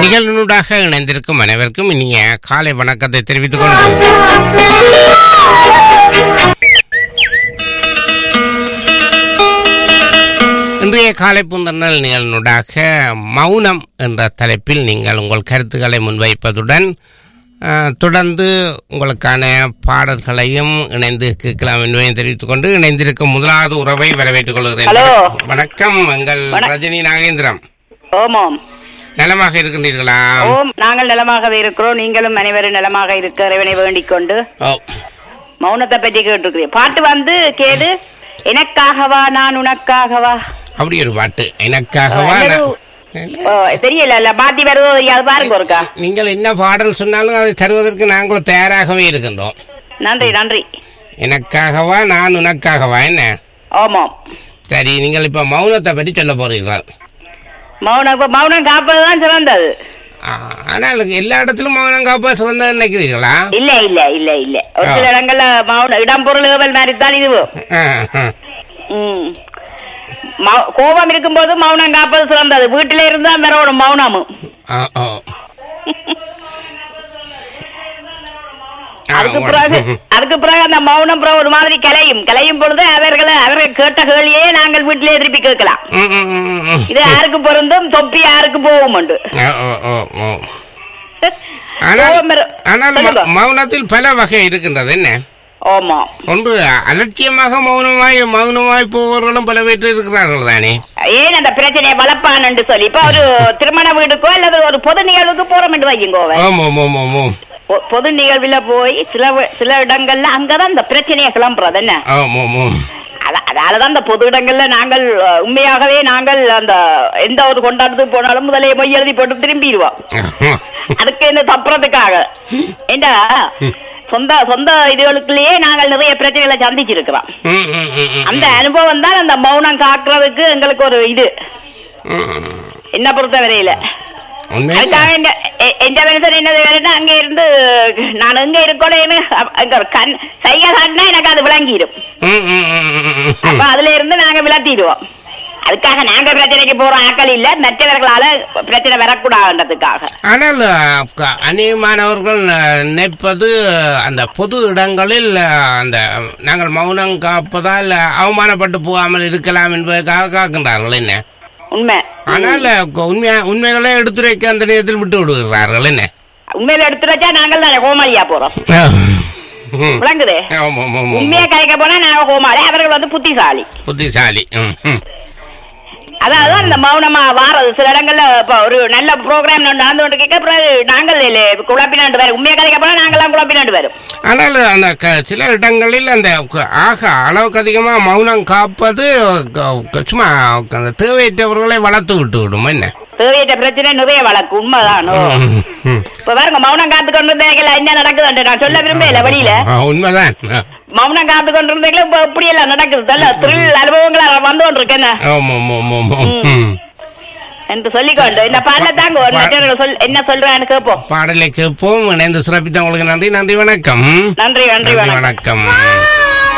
நிகழ்நூடாக இணைந்திருக்கும் அனைவருக்கும் இனிய காலை வணக்கத்தை தெரிவித்துக் கொண்டு இன்றைய காலை பூந்தன்னல் நிகழ்நூடாக மௌனம் என்ற தலைப்பில் நீங்கள் உங்கள் கருத்துக்களை முன்வைப்பதுடன் அஹ், தொடர்ந்து உங்களுக்கான பாடல்களையும் இணைந்து கேட்கலாம் என்பதை தெரிவித்துக் கொண்டு இணைந்திருக்கும் முதலாவது உறவை வரவேற்றுக் கொள்கிறேன் ஹலோ. வணக்கம் எங்கள் வண- ரஜினி நாகேந்திரம் ஓமாம் நலமாக இருக்கின்றீர்களா ஓம் நாங்கள் நலமாகவே இருக்கிறோம் நீங்களும் அனைவரும் நலமாக இருக்க இறைவனை வேண்டிக் கொண்டு ஓ மௌனத்தை பற்றி கேட்டிருக்கிறேன் பாட்டு வந்து கேடு எனக்காகவா நான் உனக்காகவா அப்படி ஒரு பாட்டு எனக்காகவா என்னது? நான்- ஓ, தெரியல இல்ல மாத்தி வருதோ தெரியாது பாருங்க ஒருக்கா நீங்கள் என்ன பாடல் சொன்னாலும் அதை தருவதற்கு நாங்களும் தயாராகவே இருக்கின்றோம் நன்றி நன்றி எனக்காகவா நான் உனக்காகவா என்ன ஓமாம் சரி நீங்கள் இப்ப மௌனத்தை பற்றி சொல்ல போறீர்கள் மௌனம் இப்ப மௌனம் காப்பதுதான் சிறந்தது ஆ, ஆனால் எல்லா இடத்திலும் மௌனம் காப்பா சிறந்த நினைக்கிறீர்களா இல்ல இல்ல இல்ல இல்ல ஒரு சில இடங்கள்ல மௌனம் இடம் பொருள் ஏவல் மாதிரி தான் இதுவும் ஆ, ஆ. ம். மௌ- கோபம் இருக்கும்போது மௌனம் காப்பது சிறந்தது வீட்டில இருந்தா வரணும் மௌனமும் ஆ, ஓ. ஆ, அதுக்கு உ- பிறகு அதுக்கு பிறகு அந்த மௌனம் பிறகு ஒரு மாதிரி கலையும் கலையும் பொழுது அவர்களை அவர்கள் கேட்ட கேள்வியே நாங்கள் வீட்டிலே திருப்பி கேட்கலாம் ம், ம், ம், ம். இது யாருக்கு பொருந்தும் தொப்பி யாருக்கு போகும் உண்டு ஆ, ஓ, ஓ, ஓ. ஆனால் கோபம் வரு- ஆனால் ம- சொல்லுங்க. மௌனத்தில் பல வகை இருக்கின்றது என்ன ஆமா ஒன்று அலட்சியமாக மௌனமாய் மௌனமாய் போவர்களும் பல பேர் இருக்கிறார்கள் தானே ஏன் அந்த பிரச்சனையை வளர்ப்பான்னு சொல்லி இப்ப ஒரு திருமண வீடுக்கோ அல்லது ஒரு பொது நிகழ்வுக்கு போறோம் என்று வையுங்கோவ ஓம் ஓம் ஓம் ஓம் ஓம் பொ- பொது நிகழ்வுல போய் சில வ- சில இடங்கள்ல அங்கதான் இந்த பிரச்சனையை கிளம்புறது என்ன ஓம் ஓம் ஓம் அத- அதனாலதான் அந்த பொது இடங்கள்ல நாங்கள் அஹ், உண்மையாகவே நாங்கள் அந்த எந்த ஒரு கொண்டாட்டத்துக்கு போனாலும் முதலே மொய் எழுதி போட்டு திரும்பிடுவோம் அதுக்கு என்ன தப்புறதுக்காக ஏண்டா சொந்த சொந்த இதுகளுக்குள்ளேயே நாங்கள் நிறைய பிரச்சனைகளை சந்திச்சிருக்கிறோம் ம், ம், ம், ம். அந்த அனுபவம் தான் அந்த மௌனம் காக்குறதுக்கு எங்களுக்கு ஒரு இது ம். என்ன பொறுத்த வரையில உண்மையிலே அதுக்காக எங்க எ- எந்த மனுஷன் என்னது வேணும்னா அங்க இருந்து நான் எங்க இருக்கோன்னு அங்க ஒரு கண் சைகை காட்டினா எனக்கு அது விளங்கிடும் ம், ம், ம், ம், ம், அப்ப ம். அதுல இருந்து நாங்க விளத்திடுவோம் அதுக்காக நாங்க பிரச்சனைக்கு போறோம் ஆக்கள் இல்ல மற்றவர்களால பிரச்சனை வரக்கூடாதுன்றதுக்காக ஆனால் அஹ், க- அநேகமானவர்கள் அஹ், நினைப்பது அந்த பொது இடங்களில் அஹ், அந்த நாங்கள் மௌனம் காப்பதால் அவமானப்பட்டு போகாமல் இருக்கலாம் என்பதற்காக காக்கின்றார்கள் என்ன உண்மை ஆனால் அஹ், உண்மையா உண்மைகளை எடுத்துரைக்க அந்த நேரத்தில் விட்டு விடுகிறார்கள் என்ன உண்மையில எடுத்து வச்சா நாங்கள் தானே கோமாளியா போறோம் ம். விளங்குது ஆமாம், ஆமாம், ஆமாம். உண்மையா கலைக்க போனா நாங்க கோமாளி அவர்கள் வந்து புத்திசாலி புத்திசாலி ம், ம். அதாவது அந்த மௌனமா வாரது சில இடங்கள்ல இப்ப ஒரு நல்ல ப்ரோக்ராம் நடந்து கொண்டு கேட்க பிறகு நாங்கள் குழப்பினாண்டு வரும் உண்மையா கலைக்க போனா நாங்கெல்லாம் குழப்பினாண்டு வரும் ஆனால் அந்த க- சில இடங்களில் அந்த க- ஆக அளவுக்கு அதிகமாக மௌனம் காப்பது க- க- சும்மா அந்த தேவையற்றவர்களை வளர்த்து விட்டு விடும் என்ன தேவையற்ற பிரச்சனை நிறைய வழக்கு உண்மைதான் ஓ. ம், ம். இப்ப பாருங்க மௌனம் காத்து கொண்டு இருந்தீங்களா என்ன நடக்குதுன்னு நான் சொல்ல விரும்பல வழியில ஆ, உண்மைதான் ஆ. மௌனம் காத்து கொண்டு இருந்தீங்களா இப்ப இப்படி எல்லாம் நடக்குது தெரியல த்ரில் அனுபவங்களா வந்து கொண்டு இருக்கேன் ஆமாம், ஆமாம், ஆமாம், ஆமாம். ம். என்று சொல்லிக்கொண்டு இந்த பாடல தாங்க ஒரு மற்றவர்கள் சொல் என்ன சொல்றான்னு கேட்போம் பாடலை கேட்போம் இணைந்து சிறப்பித்த உங்களுக்கு நன்றி நன்றி வணக்கம் நன்றி நன்றி வணக்கம் வணக்கம்